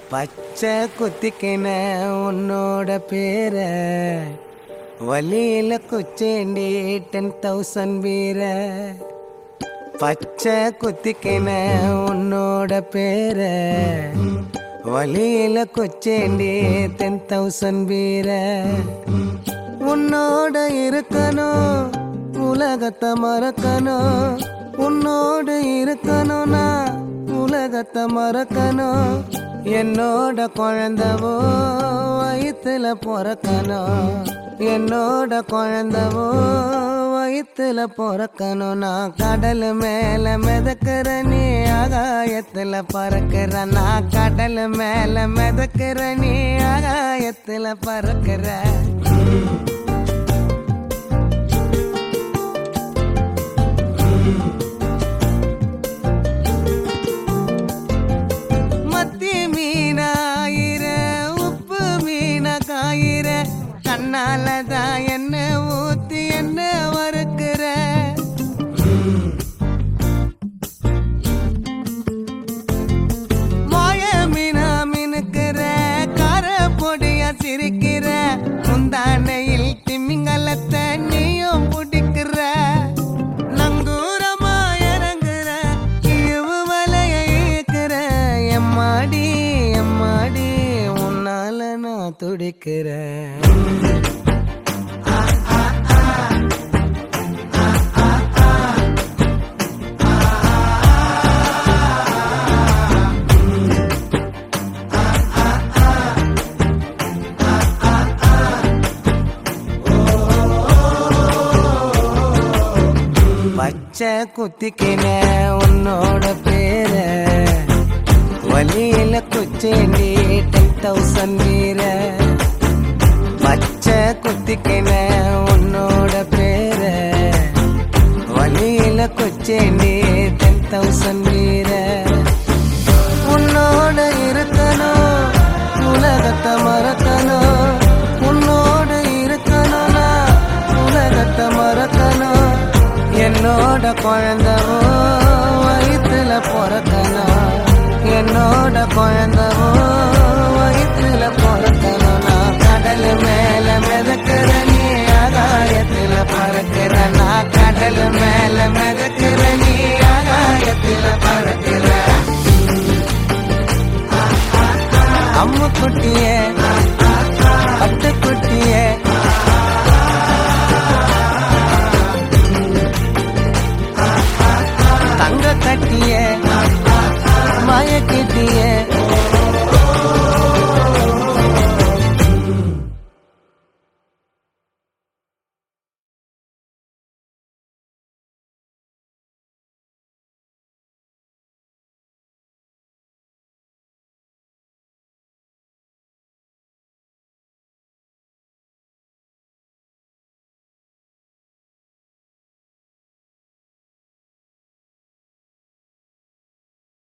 பச்சை குத்திக்கின உன்னோட பேர வழியில குச்சேண்டி டென் தௌசண்ட் வீர பச்சை குத்திக்கின உன்னோட பேர வழியில குச்சேண்டி டென் தௌசண்ட் வீர உன்னோட இருக்கணும் உலகத்தை மறக்கணும் உன்னோடு இருக்கணும்னா உலகத்தை மறக்கணும் என்னோட குழந்தவோ வயிற்றுல பிறக்கணும் என்னோட குழந்தவோ வயிற்றுல பிறக்கணும் நான் கடல் மேல மிதக்கிற நீ ஆகாயத்துல பறக்கிற நான் கடல் மேல மிதக்கிற நீ ஆகாயத்துல பறக்கிற மத்தி மீனாயிர உப்பு மீன காயிர கண்ணால தான் என்ன ஊத்தி என்ன வறுக்கிற மாய மீனா மினுக்கிற கார பொடியா சிரிக்கிற முந்தானையில் திமிங்கலத்தை நீயும் பிடிக்கிற நங்கூரமா இறங்குற இவு வலைய இழுக்கிற எம்மாடி எம்மாடி உன்னால நான் துடிக்கிறேன் பச்சை குத்திக்கின உன்னோட பேர வழியில குச்சேண்டி டென் தௌசண்ட் வீர பச்சை குத்திக்கின உன்னோட பேர வழியில குச்சேண்டி டென் தௌசண்ட் வீர உன்னோட இருக்கணும் உலகத்தை மறக்கணும் உன்னோடு இருக்கணும்னா உலகத்தை மறக்கணும் என்னோட குழந்தவோ வயிற்றுல பிறக்கணும் என்னோட குழந்தவோ வயிற்றுல பிறக்கணும் நான் கடல் மேல மிதக்கிற நீ ஆகாயத்துல பறக்கிற நான் கடல் மேல மிதக்கிற நீ ஆகாயத்துல பறக்கிற அம்மு குட்டியே பட்டு குட்டியே தங்க கட்டியே மயக்கிட்டியே